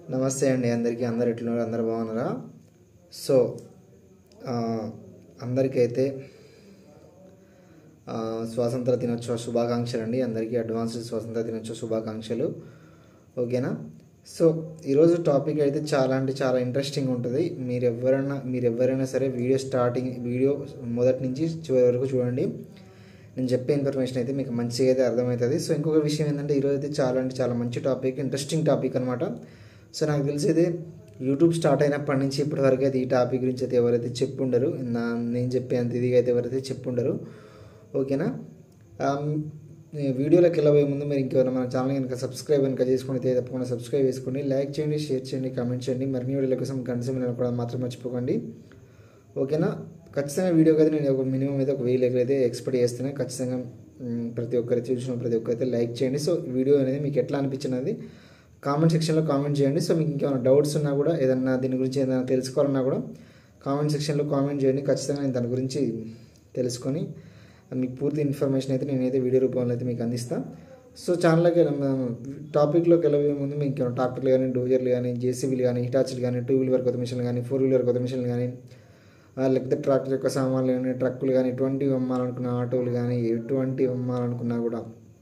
నమస్తే అండి అందరికీ అందరు ఎట్లున్నారు అందరు బాగున్నారా సో ఆ, అందరికైతే ఆ, స్వాతంత్ర దినోత్సవ శుభాకాంక్షలు అండి అందరికీ అడ్వాన్స్డ్ స్వాతంత్ర దినోత్సవ శుభాకాంక్షలు ఓకేనా సో ఈరోజు టాపిక్ అయితే చాలా అంటే చాలా ఇంట్రెస్టింగ్ ఉంటుంది మీరు ఎవరైనా మీరు ఎవరైనా సరే వీడియో స్టార్టింగ్ వీడియో మొదటి నుంచి చివరి వరకు చూడండి నేను చెప్పే ఇన్ఫర్మేషన్ అయితే మీకు మంచిగా అయితే అర్థమవుతుంది సో ఇంకొక విషయం ఏంటంటే ఈరోజు అయితే చాలా అంటే చాలా మంచి టాపిక్ ఇంట్రెస్టింగ్ టాపిక్ అనమాట సో నాకు తెలిసి అయితే యూట్యూబ్ స్టార్ట్ అయినప్పటి నుంచి ఇప్పటి వరకు అయితే ఈ టాపిక్ గురించి అయితే ఎవరైతే చెప్పుండరు నా నేను చెప్పేంత ఇదిగా అయితే ఎవరైతే చెప్పుండరు ఓకేనా ఆమ్, ఈ వీడియోలోకి వెళ్ళబోయే ముందు మీరు ఇంకెవరైనా మన ఛానల్ కనుక సబ్స్క్రైబ్ కనుక చేసుకుని అయితే తప్పకుండా సబ్స్క్రైబ్ చేసుకోండి లైక్ చేయండి షేర్ చేయండి కామెంట్ చేయండి మరిన్ని వీడియోల కోసం గంట సమయంలో కూడా మాత్రం మర్చిపోకండి ఓకేనా ఖచ్చితంగా వీడియోకి అయితే నేను ఒక మినిమం అయితే ఒక వెయ్యి అయితే ఎక్స్పెక్ట్ చేస్తున్నాను ఖచ్చితంగా మ్, ప్రతి ఒక్కరు చూసిన ప్రతి ఒక్కరైతే లైక్ చేయండి సో వీడియో అనేది మీకు ఎట్లా అనిపించినది కామెంట్ సెక్షన్లో కామెంట్ చేయండి సో మీకు ఇంకేమైనా డౌట్స్ ఉన్నా కూడా ఏదన్నా దీని గురించి ఏదైనా తెలుసుకోవాలన్నా కూడా కామెంట్ సెక్షన్లో కామెంట్ చేయండి ఖచ్చితంగా నేను దాని గురించి తెలుసుకొని మీకు పూర్తి ఇన్ఫర్మేషన్ అయితే నేనైతే వీడియో రూపంలో అయితే మీకు అందిస్తాను సో ఛానల్కి టాపిక్లోకి వెళ్ళబోయే ముందు మీకు ఏమైనా ట్రాక్టర్లు కానీ డోజర్లు కానీ జేసీబీలు కానీ హిటాచీలు కానీ టూ వీలర్ కొత్త మిషన్లు కానీ ఫోర్ వీలర్ కొత్త మిషన్లు కానీ ఆ, లేకపోతే ట్రాక్టర్ యొక్క సామాన్లు కానీ ట్రక్కులు కానీ ఎటువంటి అమ్మాలనుకున్న ఆటోలు కానీ ఎటువంటి అమ్మాలనుకున్నా కూడా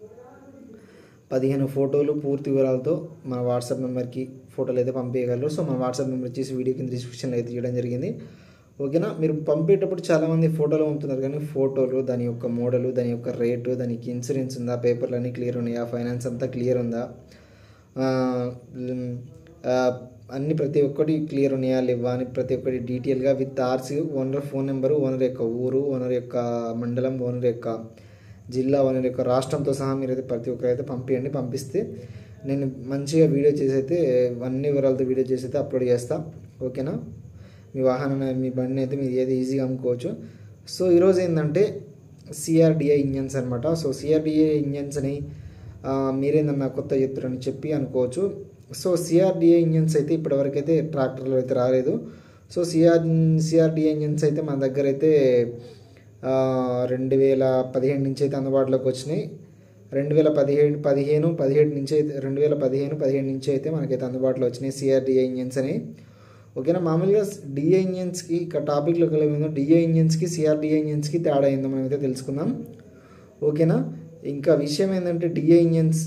పదిహేను ఫోటోలు పూర్తి వివరాలతో మన వాట్సాప్ నెంబర్కి ఫోటోలు అయితే పంపించగలరు సో మన వాట్సాప్ నెంబర్ వచ్చేసి వీడియో కింద డిస్క్రిప్షన్లో అయితే ఇవ్వడం జరిగింది ఓకేనా మీరు పంపేటప్పుడు చాలామంది ఫోటోలు పంపుతున్నారు కానీ ఫోటోలు దాని యొక్క మోడలు దాని యొక్క రేటు దానికి ఇన్సూరెన్స్ ఉందా పేపర్లు అన్నీ క్లియర్ ఉన్నాయా ఫైనాన్స్ అంతా క్లియర్ ఉందా ఆ, మ్, ఆ, అన్ని ప్రతి ఒక్కటి క్లియర్ ఉన్నాయా లేవా అని ప్రతి ఒక్కటి డీటెయిల్గా with RC owner phone number owner యొక్క ఊరు ఓనర్ యొక్క మండలం ఓనర్ యొక్క జిల్లా ఓనర్ యొక్క రాష్ట్రంతో సహా మీరైతే ప్రతి ఒక్కరైతే పంపించండి పంపిస్తే నేను మంచిగా వీడియో చేసి అయితే అన్ని వివరాలతో వీడియో చేసి అయితే అప్లోడ్ చేస్తా ఓకేనా మీ వాహనం మీ బండిని అయితే మీరు ఏది ఈజీగా అమ్ముకోవచ్చు సో ఈరోజు ఏంటంటే సిఆర్డిఐ ఇంజన్స్ అనమాట సో సిఆర్డిఐ ఇంజన్స్ అని ఆ, మీరేందన్నా కొత్త చెప్తారని చెప్పి అనుకోవచ్చు సో సిఆర్డిఐ ఇంజన్స్ అయితే ఇప్పటివరకు అయితే ట్రాక్టర్లు అయితే రాలేదు సో సిఆర్ సిఆర్డిఐ ఇంజన్స్ అయితే మన దగ్గర అయితే ఆ, రెండు వేల పదిహేను నుంచి అయితే అందుబాటులోకి వచ్చినాయి రెండు వేల పదిహేడు పదిహేను పదిహేడు నుంచి అయితే రెండు వేల పదిహేను పదిహేడు నుంచి అయితే మనకైతే అందుబాటులో వచ్చినాయి సిఆర్డిఐ ఇంజన్స్ అని ఓకేనా మామూలుగా డిఏ ఇంజన్స్కి ఇక టాపిక్లోకి వెళ్ళే డిఏ ఇంజన్స్కి సిఆర్డిఏ ఇంజన్స్కి తేడా అయిందో మనం అయితే తెలుసుకుందాం ఓకేనా ఇంకా విషయం ఏంటంటే డిఏ ఇంజన్స్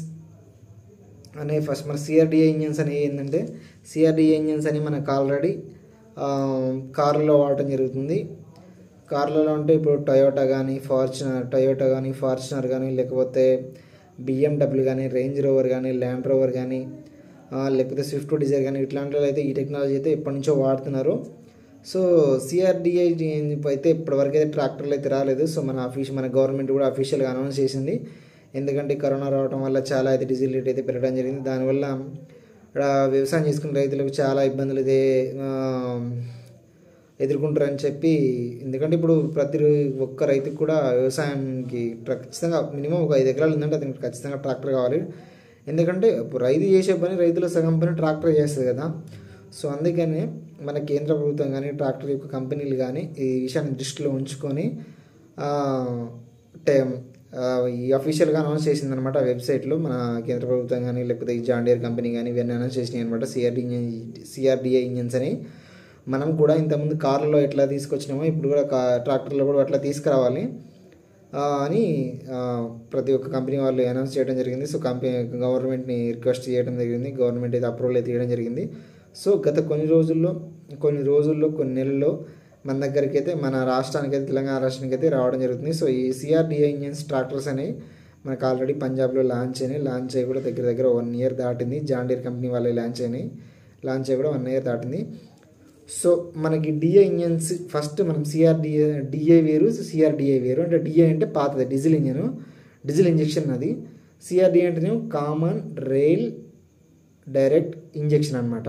అనే ఫస్ట్ మన సిఆర్డిఏ ఇంజన్స్ అనేవి ఏంటంటే సిఆర్డిఏ ఇంజన్స్ అని మనకు ఆల్రెడీ కార్లలో వాడటం జరుగుతుంది కార్లలో అంటే ఇప్పుడు టయోటా కానీ ఫార్చునర్ టయోటా కానీ ఫార్చునర్ కానీ లేకపోతే బిఎండబ్ల్యూ కానీ రేంజ్ రోవర్ కానీ ల్యాండ్ రోవర్ కానీ ఆ, లేకపోతే స్విఫ్ట్ డిజైర్ కానీ ఇట్లాంటి అయితే ఈ టెక్నాలజీ అయితే ఎప్పటి నుంచో వాడుతున్నారు సో సిఆర్డిఐ అయితే ఇప్పటివరకు అయితే ట్రాక్టర్లు అయితే రాలేదు సో మన ఆఫీస్ మన గవర్నమెంట్ కూడా అఫీషియల్గా అనౌన్స్ చేసింది ఎందుకంటే కరోనా రావడం వల్ల చాలా అయితే డీజిల్ రేట్ అయితే పెరగడం జరిగింది దానివల్ల ఇక్కడ వ్యవసాయం చేసుకునే రైతులకు చాలా ఇబ్బందులు అయితే ఆ, ఎదుర్కొంటారని చెప్పి ఎందుకంటే ఇప్పుడు ప్రతి ఒక్క రైతుకు కూడా వ్యవసాయానికి ట్ర- ఖచ్చితంగా మినిమం ఒక ఐదు ఎకరాలు ఉందంటే అతనికి ఖచ్చితంగా ట్రాక్టర్ కావాలి ఎందుకంటే ఇప్పుడు రైతు చేసే పని రైతుల సగం పని ట్రాక్టర్ చేస్తుంది కదా సో అందుకని మన కేంద్ర ప్రభుత్వం కానీ ట్రాక్టర్ యొక్క కంపెనీలు కానీ ఈ విషయాన్ని దృష్టిలో ఉంచుకొని ఆ, అంటే ఆ, ఈ అఫీషియల్గా అనౌన్స్ చేసిందనమాట వెబ్సైట్లో మన కేంద్ర ప్రభుత్వం కానీ లేకపోతే ఈ జాండియర్ కంపెనీ కానీ ఇవన్నీ అనౌన్స్ చేసినాయి అనమాట సిఆర్డి ఇంజన్ సిఆర్డిఐ ఇంజన్స్ అని మనం కూడా ఇంతకుముందు కార్లలో ఎట్లా తీసుకొచ్చినామో ఇప్పుడు కూడా కా ట్రాక్టర్లో కూడా అట్లా తీసుకురావాలి ఆ, అని ఆ, ప్రతి ఒక్క కంపెనీ వాళ్ళు అనౌన్స్ చేయడం జరిగింది సో కంపెనీ గవర్నమెంట్ని రిక్వెస్ట్ చేయడం జరిగింది గవర్నమెంట్ అయితే అప్రూవల్ అయితే ఇవ్వడం జరిగింది సో గత కొన్ని రోజుల్లో కొన్ని రోజుల్లో కొన్ని నెలల్లో మన దగ్గరికి అయితే మన రాష్ట్రానికి అయితే తెలంగాణ రాష్ట్రానికి అయితే రావడం జరుగుతుంది సో ఈ సిఆర్డిఐ ఇంజన్స్ ట్రాక్టర్స్ అనేవి మనకు ఆల్రెడీ పంజాబ్లో లాంచ్ అయినాయి లాంచ్ అయ్యి కూడా దగ్గర దగ్గర వన్ ఇయర్ దాటింది జాండీర్ కంపెనీ వాళ్ళే లాంచ్ అయినాయి లాంచ్ అయ్యి కూడా వన్ ఇయర్ దాటింది సో మనకి డిఏ ఇంజన్స్ ఫస్ట్ మనం సిఆర్డిఏ డిఏ వేరు సిఆర్డిఏ వేరు అంటే డిఏ అంటే పాతది డీజిల్ ఇంజన్ డీజిల్ ఇంజెక్షన్ అది సిఆర్డిఏ అంటేనేమో కామన్ రైల్ డైరెక్ట్ ఇంజెక్షన్ అనమాట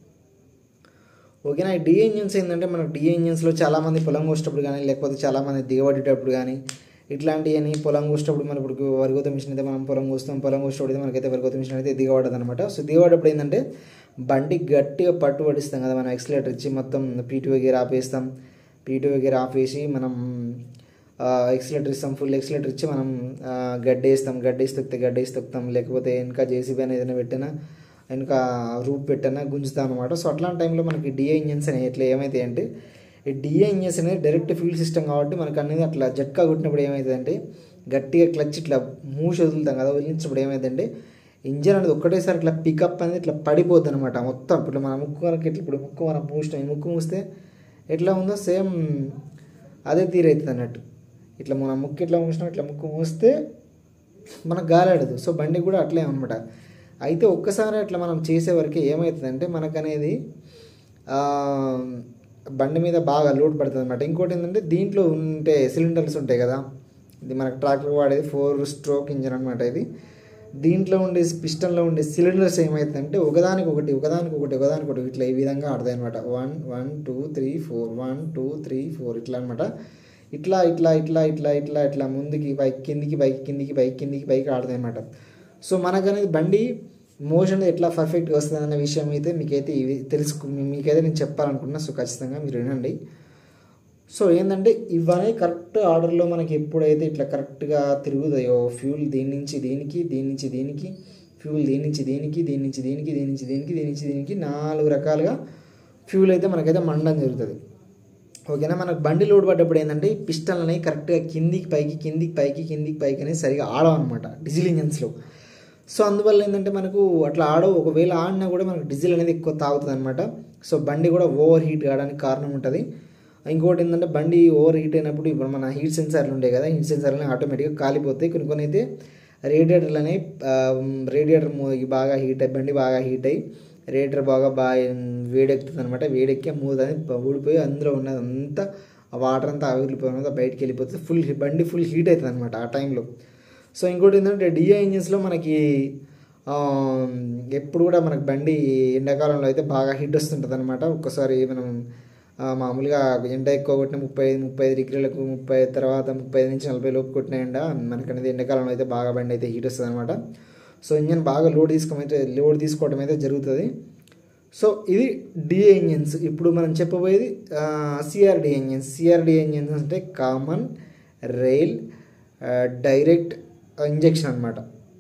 ఓకేనా ఈ డిఏ ఇంజన్స్ ఏంటంటే మనకు డిఏ ఇంజన్స్లో చాలామంది పొలం కోసేటప్పుడు కానీ లేకపోతే చాలామంది దిగబడేటప్పుడు కానీ ఇట్లాంటివన్నీ పొలం కోసేటప్పుడు మన ఇప్పుడు వరిగోత మిషన్ అయితే మనం పొలం కోస్తాం పొలం కోసేటప్పుడు అయితే మనకైతే వరిగోత మిషన్ అయితే దిగబడదు అనమాట సో దిగబడేటప్పుడు ఏంటంటే బండి గట్టిగా పట్టు పడిస్తాం కదా మనం ఎక్సలేటర్ ఇచ్చి మొత్తం పీటీఓ గేర్ ఆపేస్తాం పీటీఓ గేర్ ఆపేసి మనం ఎక్సలేటర్ ఇస్తాం ఫుల్ ఎక్సలేటర్ ఇచ్చి మనం ఆ, గడ్డేస్తాం గడ్డేసి తొక్కితే గడ్డేసి తొక్కుతాం లేకపోతే వెనక జేసీబీ అనేది ఏదైనా పెట్టినా వెనుక రూప్ పెట్టన్నా గుంజుతాం అనమాట సో అట్లాంటి టైంలో మనకి డిఏ ఇంజన్స్ అనేవి ఎట్లా ఏమవుతాయి అంటే ఈ డిఏ ఇంజన్స్ అనేది డైరెక్ట్ ఫ్యూల్ సిస్టమ్ కాబట్టి మనకు అనేది అట్లా జట్కా కొట్టినప్పుడు ఏమవుతుందంటే గట్టిగా క్లచ్ ఇట్లా మూసి వదులుతాం కదా వదిలించినప్పుడు ఏమైందంటే ఇంజన్ అనేది ఒక్కటేసారి ఇట్లా పికప్ అనేది ఇట్లా పడిపోద్ది అనమాట మొత్తం ఇప్పుడు మన ముక్కు వరకు ఇట్లా ఇప్పుడు ముక్కు మనం మూసినాం ఈ ముక్కు మూస్తే ఎట్లా ఉందో సేమ్ అదే తీరైతుంది అన్నట్టు ఇట్లా మన ముక్కు ఇట్లా మూసినాం ఇట్లా ముక్కు మూస్తే మనకు గాలాడదు సో బండి కూడా అట్లే అనమాట అయితే ఒక్కసారి అట్లా మనం చేసే వరకు ఏమవుతుందంటే మనకు అనేది ఆ, బండి మీద బాగా లోడ్ పడుతుంది అనమాట ఇంకోటి ఏంటంటే దీంట్లో ఉంటే సిలిండర్స్ ఉంటాయి కదా ఇది మనకు ట్రాక్టర్ వాడేది ఫోర్ స్ట్రోక్ ఇంజన్ అనమాట ఇది దీంట్లో ఉండే పిస్టన్లో ఉండే సిలిండర్స్ ఏమవుతుందంటే ఒకదానికి ఒకటి ఒకదానికి ఒకటి ఒకదానికి ఒకటి ఇట్లా ఈ విధంగా ఆడతాయి అనమాట one one two three four one two three four ఇట్లా అనమాట ఇట్లా ఇట్లా ఇట్లా ఇట్లా ఇట్లా ఇట్లా ముందుకి పైకి కిందికి పైకి కిందికి పైకి కిందికి పైకి ఆడతాయి అనమాట సో మనకు అనేది బండి మోషన్ ఎట్లా పర్ఫెక్ట్గా వస్తుంది అన్న విషయం అయితే మీకైతే ఇవి తెలుసుకు మీకైతే నేను చెప్పాలనుకున్నా సో ఖచ్చితంగా మీరు వినండి సో ఏంటంటే ఇవన్నీ కరెక్ట్ ఆర్డర్లో మనకి ఎప్పుడైతే ఇట్లా కరెక్ట్గా తిరుగుతాయో ఫ్యూల్ దీని నుంచి దీనికి దీని నుంచి దీనికి ఫ్యూల్ దీని నుంచి దీనికి దీని నుంచి దీనికి దీని నుంచి దీనికి దీని నుంచి దీనికి నాలుగు రకాలుగా ఫ్యూల్ అయితే మనకైతే మండడం జరుగుతుంది ఓకేనా మనకు బండి లోడ్ పడ్డప్పుడు ఏంటంటే ఈ పిస్టల్ అనేవి కరెక్ట్గా కిందికి పైకి కిందికి పైకి కిందికి పైకి అనేది సరిగా ఆడవన్నమాట డీజిల్ ఇంజన్స్లో సో అందువల్ల ఏంటంటే మనకు అట్లా ఆడవు ఒకవేళ ఆడినా కూడా మనకు డీజిల్ అనేది ఎక్కువ తాగుతుంది అనమాట సో బండి కూడా ఓవర్ హీట్ కావడానికి కారణం ఉంటుంది ఇంకోటి ఏంటంటే బండి ఓవర్ హీట్ అయినప్పుడు ఇప్పుడు మన హీట్ సెన్సార్లు ఉంటాయి కదా హీట్ సెన్సార్లు ఆటోమేటిక్గా కాలిపోతాయి కొన్ని కొన్ని అయితే రేడియేటర్లు అనేవి రేడియేటర్ బాగా హీట్ అయ్యి బండి బాగా హీట్ అయ్యి రేడియేటర్ బాగా బాగా వేడెక్కుతుంది అనమాట వేడెక్కి మూత అనేది ఊడిపోయి అందులో ఉన్నది అంతా ఆ వాటర్ అంతా ఆవిరిపోయిన బయటికి వెళ్ళిపోతుంది ఫుల్ బండి ఫుల్ హీట్ అవుతుంది అనమాట ఆ టైంలో సో ఇంకోటి ఏంటంటే డిఐ ఇంజిన్స్లో మనకి ఆ, ఎప్పుడు కూడా మనకి బండి ఎండాకాలంలో అయితే బాగా హీట్ వస్తుంటుంది అనమాట ఒక్కసారి మనం ఆ, మామూలుగా ఎండ ఎక్కువ కొట్టిన ముప్పై ఐదు ముప్పై ఐదు డిగ్రీలకు ముప్పై ఐదు తర్వాత ముప్పై ఐదు నుంచి నలభై లోపు కొట్టిన ఎండ మనకి అనేది ఎండాకాలంలో అయితే బాగా బండి అయితే హీట్ వస్తుంది అనమాట సో ఇంజన్ బాగా లోడ్ తీసుకోమైతే లోడ్ తీసుకోవడం అయితే జరుగుతుంది సో ఇది డిఏ ఇంజిన్స్ ఇప్పుడు మనం చెప్పబోయేది సిఆర్డి ఇంజిన్స్ సిఆర్డి ఇంజిన్స్ అంటే కామన్ రైల్ డైరెక్ట్ ఇంజెక్షన్ అనమాట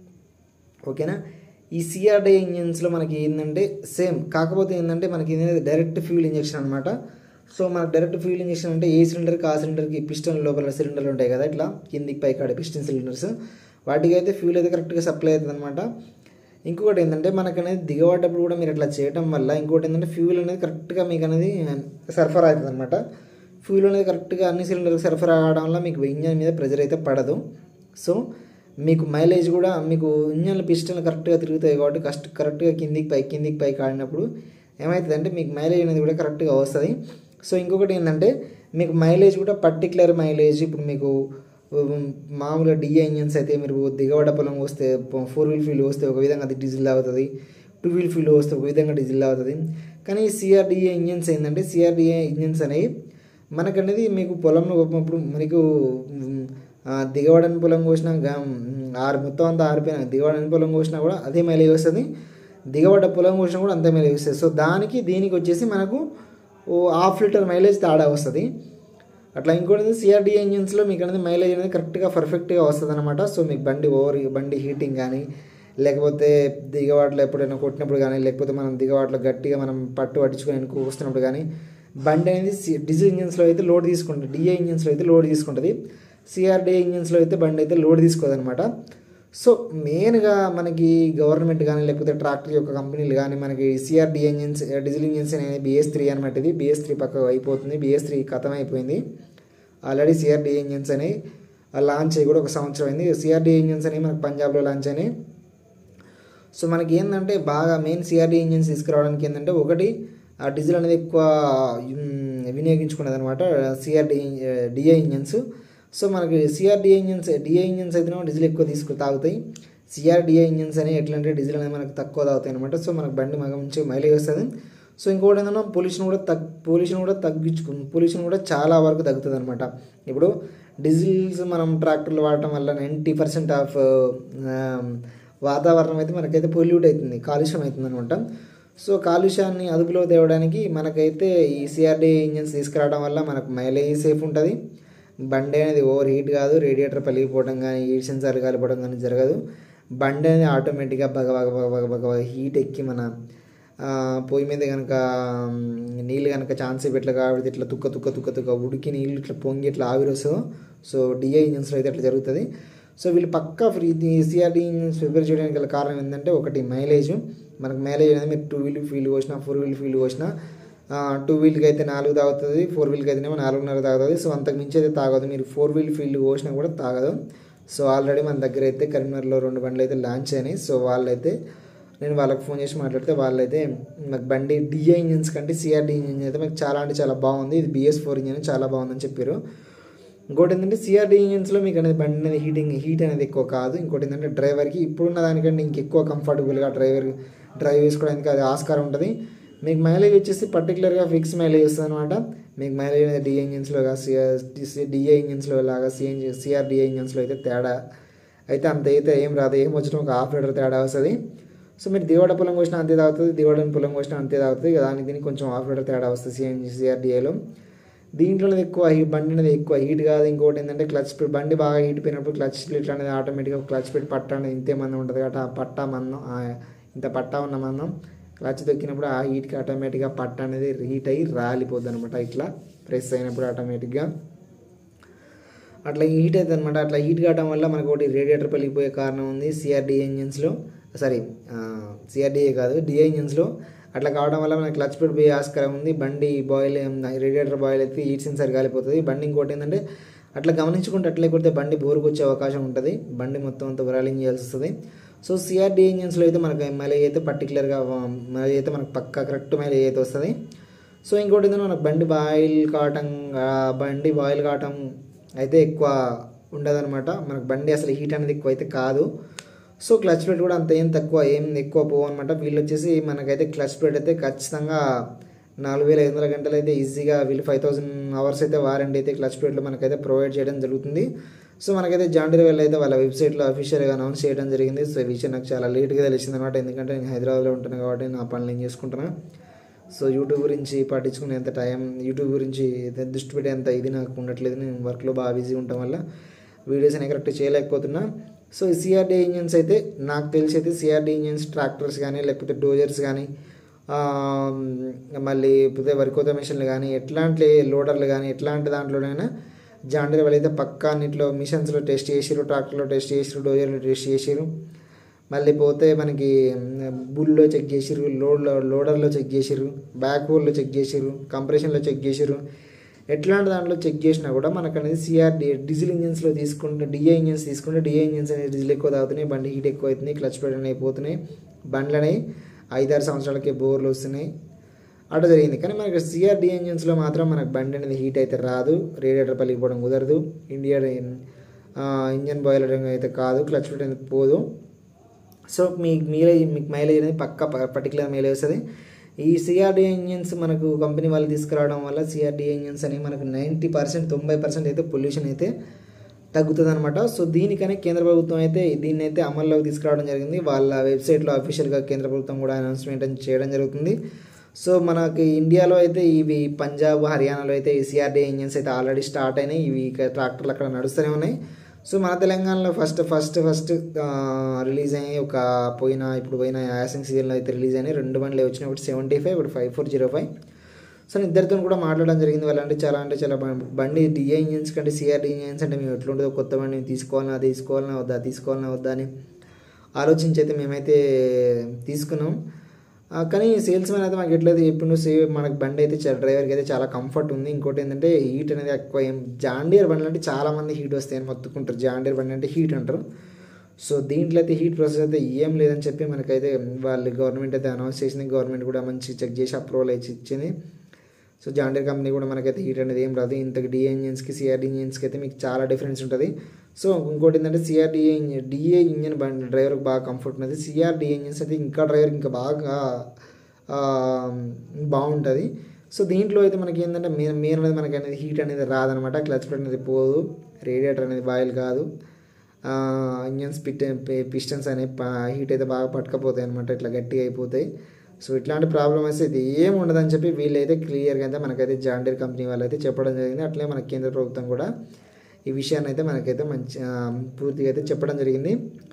ఓకేనా ఈ సిఆర్డి ఇంజిన్స్లో మనకి ఏంటంటే సేమ్ కాకపోతే ఏంటంటే మనకి ఏంటంటే డైరెక్ట్ ఫ్యూల్ ఇంజెక్షన్ అనమాట సో మనకు డైరెక్ట్ ఫ్యూల్ ఇంజెక్షన్ అంటే ఏ సిలిండర్కి ఆ సిలిండర్కి పిస్టన్ లోపల సిలిండర్లు ఉంటాయి కదా ఇట్లా కిందికి పైకి ఆడే పిస్టన్ సిలిండర్స్ వాటికి అయితే ఫ్యూల్ అయితే కరెక్ట్గా సప్లై అవుతుంది అనమాట ఇంకొకటి ఏంటంటే మనకు అనేది దిగబడ్డప్పుడు కూడా మీరు అట్లా చేయడం వల్ల ఇంకోటి ఏంటంటే ఫ్యూల్ అనేది కరెక్ట్గా మీకు అనేది సరఫరా అవుతుంది అనమాట ఫ్యూల్ అనేది కరెక్ట్గా అన్ని సిలిండర్కి సరఫరా అవడం వల్ల మీకు ఇంజన్ మీద ప్రెజర్ అయితే పడదు సో మీకు మైలేజ్ కూడా మీకు ఇంజన్ల పిస్టన్లు కరెక్ట్గా తిరుగుతాయి కాబట్టి కష్ట కరెక్ట్గా కిందికి పై కిందికి పైకి ఆడినప్పుడు ఏమవుతుందంటే మీకు మైలేజ్ అనేది కూడా కరెక్ట్గా వస్తుంది సో ఇంకొకటి ఏంటంటే మీకు మైలేజ్ కూడా పర్టికులర్ మైలేజ్ ఇప్పుడు మీకు ఉమ్, మామూలుగా డిఏ ఇంజన్స్ అయితే మీరు దిగబడ్డ పొలం వస్తే ఫోర్ వీల్ ఫీల్ వస్తే ఒక విధంగా అది డీజిల్ అవుతుంది టూ వీల్ ఫీల్ వస్తే ఒక విధంగా డీజిల్ అవుతుంది కానీ సిఆర్డిఏ ఇంజన్స్ ఏంటంటే సిఆర్డిఏ ఇంజన్స్ అనేవి మనకనేది మీకు పొలంలో ఇప్పుడు మీకు ఉమ్, ఆ, దిగబడని పొలం కోసినా గా- ఉమ్, ఆరు మొత్తం అంతా ఆరిపోయినా దిగబడని పొలం కోసినా కూడా అదే మైలేజ్ వస్తుంది దిగబడ్డ పొలం కోసినా కూడా అంతే మైలేజ్ వస్తుంది సో దానికి దీనికి వచ్చేసి మనకు ఓ హాఫ్ లీటర్ మైలేజ్ తేడా వస్తుంది అట్లా ఇంకోటి సిఆర్డి ఇంజిన్స్లో మీకు అనేది మైలేజ్ అనేది కరెక్ట్గా పర్ఫెక్ట్గా వస్తుంది అనమాట సో మీకు బండి ఓవర్ బండి హీటింగ్ కానీ లేకపోతే దిగవాట్లో ఎప్పుడైనా కొట్టినప్పుడు కానీ లేకపోతే మనం దిగవాట్లో గట్టిగా మనం పట్టు పట్టించుకొని వెనక్కి వస్తున్నప్పుడు కానీ బండి అనేది సి- డీజిల్ ఇంజిన్స్లో అయితే లోడ్ తీసుకుంటుంది డిఏ ఇంజిన్స్లో అయితే లోడ్ తీసుకుంటుంది సిఆర్డి ఇంజిన్స్లో అయితే బండి అయితే లోడ్ తీసుకోదన్నమాట సో మెయిన్గా మనకి గవర్నమెంట్ కానీ లేకపోతే ట్రాక్టర్ యొక్క కంపెనీలు కానీ మనకి సిఆర్డి ఇంజిన్స్ డీజిల్ ఇంజిన్స్ అనేది బిఎస్ త్రీ అనమాట ఇది బిఎస్ త్రీ పక్క అయిపోతుంది బిఎస్ త్రీ ఖతం అయిపోయింది ఆల్రెడీ సిఆర్డి ఇంజిన్స్ అనేవి లాంచ్ అయ్యి కూడా ఒక సంవత్సరం అయింది సిఆర్డి ఇంజిన్స్ అనేవి మనకి పంజాబ్లో లాంచ్ అయినాయి సో మనకి ఏంటంటే బాగా మెయిన్ సిఆర్డి ఇంజిన్స్ తీసుకురావడానికి ఏంటంటే ఒకటి ఆ డీజిల్ అనేది ఎక్కువ మ్, వినియోగించుకున్నది అనమాట సిఆర్డి డిఐ ఇంజిన్స్ సో మనకి సిఆర్డిఐ ఇంజిన్స్ డిఐ ఇంజిన్స్ అయితేనేమో డీజిల్ ఎక్కువ తీసుకు తాగుతాయి సిఆర్డిఐ ఇంజిన్స్ అనేవి ఎట్లా అంటే డీజిల్ అనేది మనకు తక్కువ తాగుతాయి అనమాట సో మనకు బండి మగ మంచి మైలేజ్ వస్తుంది సో ఇంకోటి ఏంటంటే పొల్యూషన్ కూడా తగ్ పొల్యూషన్ కూడా తగ్గించుకు పొల్యూషన్ కూడా చాలా వరకు తగ్గుతుంది అనమాట ఇప్పుడు డీజిల్స్ మనం ట్రాక్టర్లు వాడటం వల్ల నైంటీ పర్సెంట్ ఆఫ్ వాతావరణం అయితే మనకైతే పొల్యూట్ అవుతుంది కాలుష్యం అవుతుంది అనమాట సో కాలుష్యాన్ని అదుపులో తేవడానికి మనకైతే ఈ సిఆర్డి ఇంజిన్స్ తీసుకురావడం వల్ల మనకు మైలేజ్ సేఫ్ ఉంటుంది బండి అనేది ఓవర్ హీట్ కాదు రేడియేటర్ పలిగిపోవడం కానీ హీట్ సెన్సార్ కాలిపోవడం కానీ జరగదు బండి అనేది ఆటోమేటిక్గా బగ బగ బగ బగ బగ బగ హీట్ ఎక్కి మన ఆ, పొయ్యి మీద కనుక నీళ్ళు కనుక ఛాన్స్ ఇట్లా కాబట్టి ఇట్లా తుక్క తుక్క తుక్క తుక్క ఉడికి నీళ్ళు ఇట్లా పొంగి ఇట్లా ఆవిరి వస్తుందో సో డిఐ ఇంజన్స్లో అయితే అట్లా జరుగుతుంది సో వీళ్ళు పక్కా ఫ్రీ సిఆర్డి ఇంజన్స్ ప్రిపేర్ చేయడానికి గల కారణం ఏంటంటే ఒకటి మైలేజ్ మనకు మైలేజ్ అనేది మీరు టూ వీల్ ఫీల్ పోసినా ఫోర్ వీల్ ఫీల్ పోసినా టూ వీల్కి అయితే నాలుగు తాగుతుంది ఫోర్ వీల్కి అయితేనేమో నాలుగున్నర తాగుతుంది సో అంతకు మించి అయితే తాగదు మీరు ఫోర్ వీల్ ఫీల్డ్ పోసినా కూడా తాగదు సో ఆల్రెడీ మన దగ్గర అయితే కరీంనగర్లో రెండు బండ్లు అయితే లాంచ్ అయినాయి సో వాళ్ళైతే నేను వాళ్ళకి ఫోన్ చేసి మాట్లాడితే వాళ్ళైతే నాకు బండి డిఐ ఇంజిన్స్ కంటే సిఆర్డి ఇంజిన్ అయితే నాకు చాలా అంటే చాలా బాగుంది ఇది బిఎస్ ఫోర్ ఇంజిన్ చాలా బాగుందని చెప్పారు ఇంకోటి ఏంటంటే సిఆర్డి ఇంజిన్స్లో మీకు అనేది బండి అనేది హీటింగ్ హీట్ అనేది ఎక్కువ కాదు ఇంకోటి ఏంటంటే డ్రైవర్కి ఇప్పుడున్న దానికంటే ఇంకెక్కువ కంఫర్టబుల్గా డ్రైవర్ డ్రైవ్ చేసుకోవడానికి అది ఆస్కారం ఉంటుంది మీకు మైలేజ్ వచ్చేసి పర్టికులర్గా ఫిక్స్ మైలేజ్ వస్తుంది అనమాట మీకు మైలేజ్ అనేది డిఐ ఇంజిన్స్లో డిఐ ఇంజిన్స్లో లాగా సిఎన్జి సిఆర్డిఐ ఇంజిన్స్లో అయితే తేడా అయితే అంత అయితే ఏం రాదు ఏం వచ్చినా ఒక హాఫ్ లీటర్ తేడా వస్తుంది సో మీరు దివాడ పొలం కోసినా అంతే తాగుతుంది దివాడని పొలం కోసినా అంతే తాగుతుంది దానికి దీనికి కొంచెం హాఫ్ లీటర్ తేడా వస్తుంది సిఎన్జి సిఆర్డిఐలో దీంట్లో అనేది ఎక్కువ హీ బండి అనేది ఎక్కువ హీట్ కాదు ఇంకోటి ఏంటంటే క్లచ్ స్పీడ్ బండి బాగా హీట్ పోయినప్పుడు క్లచ్ ఇట్లా అనేది ఆటోమేటిక్గా క్లచ్ స్పీడ్ పట్ట అనేది ఇంతే మందం ఉంటుంది కాబట్టి ఆ పట్ట మందం ఆ ఇంత పట్ట ఉన్న మందం క్లచ్ దొక్కినప్పుడు ఆ హీట్కి ఆటోమేటిక్గా పట్ట అనేది హీట్ అయ్యి రాలిపోద్ది అనమాట ఇట్లా ప్రెస్ అయినప్పుడు ఆటోమేటిక్గా అట్లా హీట్ అవుతుంది అనమాట అట్లా హీట్ కావడం వల్ల మనకు ఒకటి రేడియేటర్ పలిగిపోయే కారణం ఉంది సిఆర్డిఏ ఇంజిన్స్లో సారీ సిఆర్డిఏ కాదు డిఐ ఇంజిన్స్లో అట్లా కావడం వల్ల మనకి క్లచ్ పెట్ పోయే ఆస్కారం ఉంది బండి బాయిల్ రేడియేటర్ బాయిల్ అయితే హీట్ సెన్సర్ కాలిపోతుంది బండి ఇంకోటి ఏంటంటే అట్లా గమనించుకుంటే అట్లే కొడితే బండి బోరుకు వచ్చే అవకాశం ఉంటుంది బండి మొత్తం అంతా వరాలింగ్ చేయాల్సి వస్తుంది సో సిఆర్డి ఇంజిన్స్లో అయితే మనకి మైలేజ్ అయితే పర్టికులర్గా మైలేజ్ అయితే మనకు పక్కా కరెక్ట్ మైలేజ్ అయితే వస్తుంది సో ఇంకోటి ఏంటంటే మనకు బండి బాయిల్ కావటం ఆ, బండి బాయిల్ కావటం అయితే ఎక్కువ ఉండదన్నమాట మనకు బండి అసలు హీట్ అనేది ఎక్కువ అయితే కాదు సో క్లచ్ ప్లేట్ కూడా అంత ఏం తక్కువ ఏం ఎక్కువ పోవు అనమాట వీళ్ళు వచ్చేసి మనకైతే క్లచ్ ప్లేట్ అయితే ఖచ్చితంగా నాలుగు వేల ఐదు వందల గంటలు అయితే ఈజీగా వీళ్ళు ఫైవ్ థౌసండ్ అవర్స్ అయితే వారంటీ అయితే క్లచ్ ప్లేట్లో మనకైతే ప్రొవైడ్ చేయడం జరుగుతుంది సో మనకైతే జాండీర్ వెళ్ళి అయితే వాళ్ళ వెబ్సైట్లో అఫీషియల్గా అనౌన్స్ చేయడం జరిగింది సో ఈ విషయం నాకు చాలా లేట్గా తెలిసింది అనమాట ఎందుకంటే నేను హైదరాబాద్లో ఉంటున్నాను కాబట్టి నా పనులు నేను చేసుకుంటున్నాను సో యూట్యూబ్ గురించి పట్టించుకునేంత టైం యూట్యూబ్ గురించి దృష్టి పెట్టేంత ఇది నాకు ఉండట్లేదు నేను వర్క్లో బాగా బిజీ ఉండటం వల్ల వీడియోస్ అనేవి కరెక్ట్ చేయలేకపోతున్నా సో ఈ సిఆర్డీ ఇంజన్స్ అయితే నాకు తెలిసి అయితే సిఆర్డీ ఇంజన్స్ ట్రాక్టర్స్ కానీ లేకపోతే డోజర్స్ కానీ ఆ, మళ్ళీ పోతే వరికోత మిషన్లు కానీ ఎట్లాంటి లోడర్లు కానీ ఎట్లాంటి దాంట్లోనైనా జాండీర్ వాళ్ళు అయితే పక్కా అన్నింటిలో మిషన్స్లో టెస్ట్ చేసిరు ట్రాక్టర్లో టెస్ట్ చేసిరు డోజర్లో టెస్ట్ చేసిరు మళ్ళీ పోతే మనకి బుల్లో చెక్ చేసిరు లోడ్లో లోడర్లో చెక్ చేసిరు బ్యాక్ హోల్లో చెక్ చేసిరు కంప్రెషన్లో చెక్ చేసిరు ఎట్లాంటి దాంట్లో చెక్ చేసినా కూడా మనకు అనేది సిఆర్డి డీజిల్ ఇంజన్స్లో తీసుకుంటే డిఐ ఇంజన్స్ తీసుకుంటే డిఐ ఇంజన్స్ అనేది డీజిల్ ఎక్కువ తాగుతున్నాయి బండి హీట్ ఎక్కువ అవుతున్నాయి క్లచ్ పెడన్ అయిపోతున్నాయి బండ్లు అనేవి ఐదారు సంవత్సరాలకే బోర్లు వస్తున్నాయి అట్లా జరిగింది కానీ మనకి సిఆర్డి ఇంజన్స్లో మాత్రం మనకు బండి అనేది హీట్ అయితే రాదు రేడియేటర్ పలిగిపోవడం కుదరదు ఇండియా ఇంజన్ బాయిలర్ అయితే కాదు క్లచ్ పెట్ అనేది పోదు సో మీ మైలేజ్ మీకు మైలేజ్ అనేది పక్క పర్టికులర్ మైలేజ్ వస్తుంది ఈ సిఆర్డి ఇంజిన్స్ మనకు కంపెనీ వాళ్ళు తీసుకురావడం వల్ల సిఆర్డి ఇంజిన్స్ అనేవి మనకు నైంటీ పర్సెంట్ తొంభై పర్సెంట్ అయితే పొల్యూషన్ అయితే తగ్గుతుంది అనమాట సో దీనికనే కేంద్ర ప్రభుత్వం అయితే దీన్ని అయితే అమల్లోకి తీసుకురావడం జరిగింది వాళ్ళ వెబ్సైట్లో అఫీషియల్గా కేంద్ర ప్రభుత్వం కూడా అనౌన్స్మెంట్ చేయడం జరుగుతుంది సో మనకి ఇండియాలో అయితే ఇవి పంజాబ్ హర్యానాలో అయితే ఈ సిఆర్డీ ఇంజిన్స్ అయితే ఆల్రెడీ స్టార్ట్ అయినాయి ఇవి ఇక ట్రాక్టర్లు అక్కడ నడుస్తూనే ఉన్నాయి సో మన తెలంగాణలో ఫస్ట్ ఫస్ట్ ఫస్ట్ రిలీజ్ అయ్యి ఒక పోయిన ఇప్పుడు పోయిన యాసింగ్ సీజన్లో అయితే రిలీజ్ అయినాయి రెండు బండ్లు వచ్చినాయి ఒకటి సెవెంటీ ఫైవ్ ఒకటి five four zero five so నేను ఇద్దరితో కూడా మాట్లాడడం జరిగింది వాళ్ళంటే చాలా అంటే చాలా బం- బండి డిఐ ఇంజిన్స్ కంటే సిఆర్డి ఇంజిన్స్ అంటే మేము ఎట్లుంటుందో కొత్త బండి తీసుకోవాలన్నా తీసుకోవాలన్నా వద్దా తీసుకోవాలన్నా వద్దా అని ఆలోచించి అయితే మేమైతే తీసుకున్నాం ఆ, కానీ సేల్స్ మ్యాన్ అయితే మాకు ఎట్లయితే చెప్పిండు సేవ్ మనకి బండి అయితే చాలా డ్రైవర్కి అయితే చాలా కంఫర్ట్ ఉంది ఇంకోటి ఏంటంటే హీట్ అనేది ఎక్కువ ఏం జాండియర్ బండ్లు అంటే చాలా మంది హీట్ వస్తాయని మొత్తుకుంటారు జాండియర్ బండి అంటే హీట్ అంటారు సో దీంట్లో అయితే హీట్ ప్రాసెస్ అయితే ఏం లేదని చెప్పి మనకైతే వాళ్ళు గవర్నమెంట్ అయితే అనౌన్స్ చేసింది గవర్నమెంట్ కూడా మంచి చెక్ చేసి అప్రూవల్ ఇచ్చి ఇచ్చింది సో జాండీర్ కంపెనీ కూడా మనకైతే హీట్ అనేది ఏం రాదు ఇంతకు డిఏ ఇంజిన్స్కి సిఆర్డి ఇంజిన్స్కి అయితే మీకు చాలా డిఫరెన్స్ ఉంటుంది సో ఇంకోటి ఏంటంటే సిఆర్డిఏ ఇంజిన్ డిఏ ఇంజిన్ బండి డ్రైవర్కి బాగా కంఫర్ట్ ఉన్నది సిఆర్డిఏ ఇంజిన్స్ అయితే ఇంకా డ్రైవర్కి ఇంకా బాగా ఆ, బాగుంటుంది సో దీంట్లో అయితే మనకి ఏంటంటే మెయిన్ మెయిన్ అనేది మనకి అనేది హీట్ అనేది రాదనమాట క్లచ్ ప్లేట్ అనేది పోదు రేడియేటర్ అనేది బాయిల్ కాదు ఇంజన్స్ పిట్ పిస్టన్స్ అనేవి హీట్ అయితే బాగా పట్టుకపోతాయి అనమాట ఇట్లా గట్టిగా అయిపోతాయి సో ఇట్లాంటి ప్రాబ్లమ్ అయితే ఇది ఏం ఉండదని చెప్పి వీళ్ళైతే క్లియర్గా అయితే మనకైతే జాండీర్ కంపెనీ వాళ్ళు అయితే చెప్పడం జరిగింది అట్లే మన కేంద్ర ప్రభుత్వం కూడా ఈ విషయాన్ని అయితే మనకైతే మంచి ఆ, పూర్తిగా అయితే చెప్పడం జరిగింది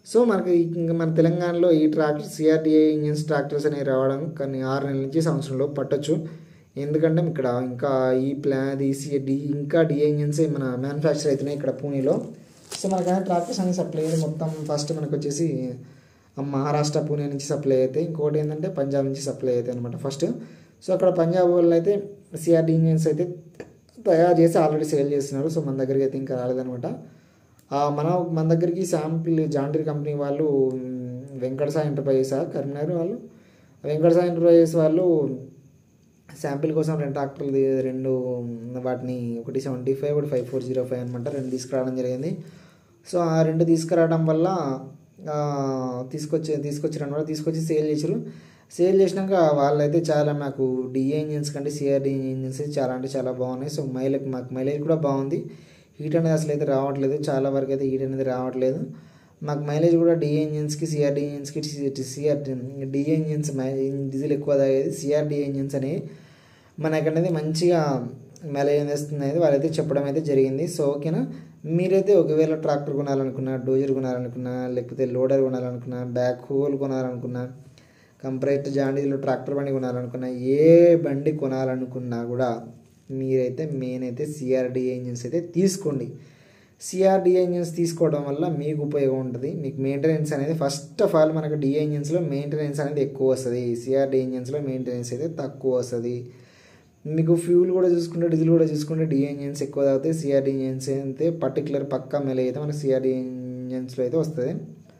సో మనకి ఇంకా మన తెలంగాణలో ఈ ట్రాక్టర్ సిఆర్డిఏ ఇంజిన్స్ ట్రాక్టర్స్ అనేవి రావడం కానీ ఆరు నెలల నుంచి సంవత్సరంలో పట్టొచ్చు ఎందుకంటే ఇక్కడ ఇంకా ఈ ప్లాన్ ఈ సిడి ఇంకా డిఏ ఇంజిన్స్ మన మ్యానుఫ్యాక్చర్ అవుతున్నాయి ఇక్కడ పూణేలో సో మనకైనా ట్రాక్టర్స్ అనేది సప్లై అయ్యేది మొత్తం ఫస్ట్ మనకు వచ్చేసి మహారాష్ట్ర పూణే నుంచి సప్లై అవుతాయి ఇంకోటి ఏంటంటే పంజాబ్ నుంచి సప్లై అవుతాయి అనమాట ఫస్ట్ సో అక్కడ పంజాబ్ వాళ్ళు అయితే సిఆర్డి ఇంజిన్స్ అయితే తయారు చేసి ఆల్రెడీ సేల్ చేస్తున్నారు సో మన దగ్గరికి అయితే ఇంకా రాలేదనమాట ఆ మన మన దగ్గరికి శాంపిల్ జాండీర్ కంపెనీ వాళ్ళు మ్, వెంకట సాయి ఎంటర్ప్రైజెస్ కరీంనగర్ వాళ్ళు వెంకట సాయి ఎంటర్ప్రైజెస్ వాళ్ళు శాంపిల్ కోసం రెండు ట్రాక్టర్లు తీ- రెండు వాటిని ఒకటి సెవెంటీ ఫైవ్ ఒకటి ఫైవ్ ఫోర్ జీరో ఫైవ్ అనమాట రెండు తీసుకురావడం జరిగింది సో ఆ రెండు తీసుకురావడం వల్ల ఆ, తీసుకొచ్చి తీసుకొచ్చారు అనమాట తీసుకొచ్చి సేల్ చేశారు సేల్ చేసినాక వాళ్ళైతే చాలా మాకు డిఏ ఇంజిన్స్ కంటే సిఆర్డి ఇంజిన్స్ చాలా అంటే చాలా బాగున్నాయి సో మైలేజ్ మాకు మైలేజ్ కూడా బాగుంది హీట్ అనేది అసలు అయితే రావట్లేదు చాలా వరకు అయితే హీట్ అనేది రావట్లేదు మాకు మైలేజ్ కూడా డిఏ ఇంజిన్స్కి సిఆర్డి ఇంజిన్స్కి సిఆర్ డిఏ ఇంజిన్స్ డీజిల్ ఎక్కువ తాగేది సిఆర్డి ఇంజిన్స్ అనేవి మనకనేది మంచిగా మైలేజ్ అనేది అనేది వాళ్ళైతే చెప్పడం అయితే జరిగింది సో ఓకేనా మీరైతే ఒకవేళ ట్రాక్టర్ కొనాలనుకున్నా డోజర్ కొనాలనుకున్నా లేకపోతే లోడర్ కొనాలనుకున్నా బ్యాక్ హోల్ కొనాలనుకున్నా కంపరేట్ జాండీలో ట్రాక్టర్ బండి కొనాలనుకున్నా ఏ బండి కొనాలనుకున్నా కూడా మీరైతే మెయిన్ అయితే సిఆర్డిఏ ఇంజిన్స్ అయితే తీసుకోండి సిఆర్డిఏ ఇంజిన్స్ తీసుకోవడం వల్ల మీకు ఉపయోగం ఉంటుంది మీకు మెయింటెనెన్స్ అనేది ఫస్ట్ ఆఫ్ ఆల్ మనకు డిఏ ఇంజిన్స్లో మెయింటెనెన్స్ అనేది ఎక్కువ వస్తుంది సిఆర్డి ఇంజిన్స్లో మెయింటెనెన్స్ అయితే తక్కువ వస్తుంది మీకు ఫ్యూల్ కూడా చూసుకుంటే డీజిల్ కూడా చూసుకుంటే డిఏ ఇంజిన్స్ ఎక్కువ తాగితే సిఆర్డి ఇంజిన్స్ అయితే పర్టికులర్ పక్కా మెల అయితే మనకి సిఆర్డి ఇంజిన్స్లో అయితే వస్తుంది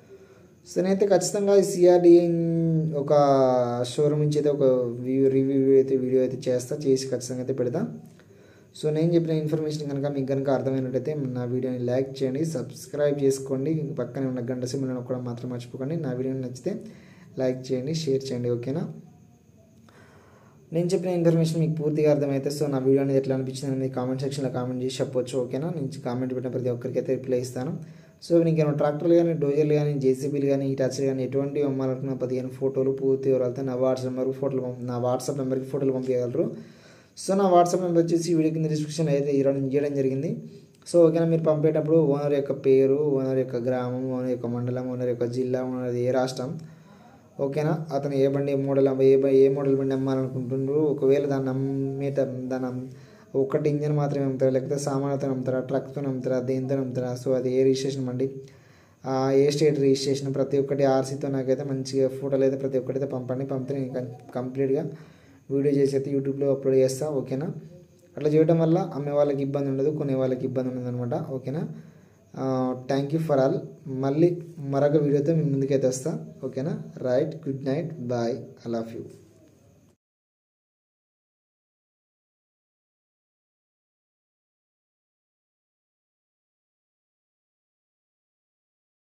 సో నేనైతే ఖచ్చితంగా ఈ సిఆర్డి ఒక షోరూమ్ నుంచి అయితే ఒక వ్యూ రివ్యూ అయితే వీడియో అయితే చేస్తా చేసి ఖచ్చితంగా అయితే పెడతా సో నేను చెప్పిన ఇన్ఫర్మేషన్ కనుక మీకు కనుక అర్థమైనట్టయితే నా వీడియోని లైక్ చేయండి సబ్స్క్రైబ్ చేసుకోండి పక్కనే ఉన్న గంట సింబల్ నొక్కడం మాత్రం మర్చిపోకండి నా వీడియోని నచ్చితే లైక్ చేయండి షేర్ చేయండి ఓకేనా నేను చెప్పిన ఇన్ఫర్మేషన్ మీకు పూర్తిగా అర్థమైతే సో నా వీడియో అనేది ఎట్లా అనిపించింది అనేది కామెంట్ సెక్షన్లో కామెంట్ చేసి చెప్పొచ్చు ఓకేనా నేను కామెంట్ పెట్టిన ప్రతి ఒక్కరికి అయితే రిప్లై ఇస్తాను సో నీకు ఏమైనా ట్రాక్టర్లు కానీ డోజర్లు కానీ జేసీబీలు కానీ ఈటాచ్లు కానీ ఎటువంటి అమ్మాలనుకున్న పదిహేను ఫోటోలు పూర్తి వివరాలతో నా వాట్సాప్ నెంబర్కి ఫోటోలు పంప నా వాట్సాప్ నెంబర్కి ఫోటోలు పంపించగలరు సో నా వాట్సాప్ నెంబర్ వచ్చేసి వీడియో కింద డిస్క్రిప్షన్ అయితే ఇవ్వడం చేయడం జరిగింది సో ఓకేనా మీరు పంపేటప్పుడు ఓనర్ యొక్క పేరు ఓనర్ యొక్క గ్రామం ఓనర్ యొక్క మండలం ఓనర్ యొక్క జిల్లా ఓనర్ ఏ రాష్ట్రం ఓకేనా అతను ఏ బండి ఏ మోడల్ అమ్మ- ఏ బ- ఏ మోడల్ బండి అమ్మాలనుకుంటుండ్రు ఒకవేళ దాన్ని అమ్మేట దాని అమ్- ఒక్కటి ఇంజన్ మాత్రమే అమ్ముతారా లేకపోతే సామాన్లతో అమ్ముతారా ట్రక్తో అమ్ముతారా దేంతో అమ్ముతారా సో అది ఏ రిజిస్ట్రేషన్ బండి ఆ ఏ స్టేట్ రిజిస్ట్రేషన్ ప్రతి ఒక్కటి ఆర్సీతో నాకైతే మంచిగా ఫోటోలు అయితే ప్రతి ఒక్కటి అయితే పంపండి పంపితే నేను కం- కంప్లీట్గా వీడియో చేసి అయితే యూట్యూబ్లో అప్లోడ్ చేస్తా ఓకేనా అట్లా చేయడం వల్ల అమ్మే వాళ్ళకి ఇబ్బంది ఉండదు కొనే వాళ్ళకి ఇబ్బంది ఉండదు అనమాట ఓకేనా థ్యాంక్ యూ ఫర్ ఆల్ మళ్ళీ మరొక వీడియోతో మీ ముందుకైతే వస్తా ఓకేనా right good night bye I love you